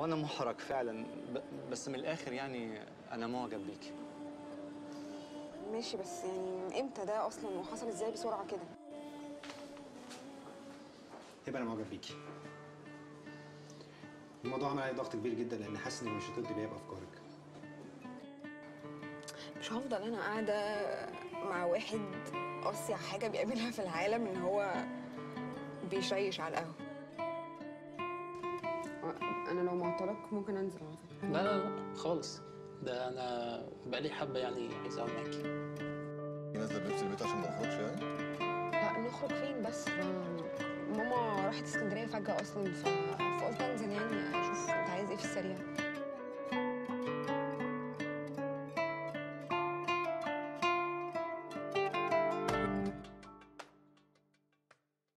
انا محرج فعلا ب... بس من الاخر يعني انا معجب بيكي ماشي بس يعني امتى ده اصلا وحصل ازاي بسرعه كده هبه انا معجب بيكي الموضوع عمل علي ضغط كبير جدا لان حاسس اني مش هترضي بيا بافكارك مش هفضل انا قاعده مع واحد اصيع حاجه بيعملها في العالم ان هو بيشيش على القهوه انا لو معطلك ممكن انزل على فكره لا لا لا خالص ده انا بقالي حبه يعني عايز اقعد معاكي نازله بلبس البيت عشان ما نخرجش يعني لا نخرج فين بس ما- ماما راحت اسكندريه فجاه اصلا ف... فقلت انزل يعني اشوف انت عايز ايه في السريع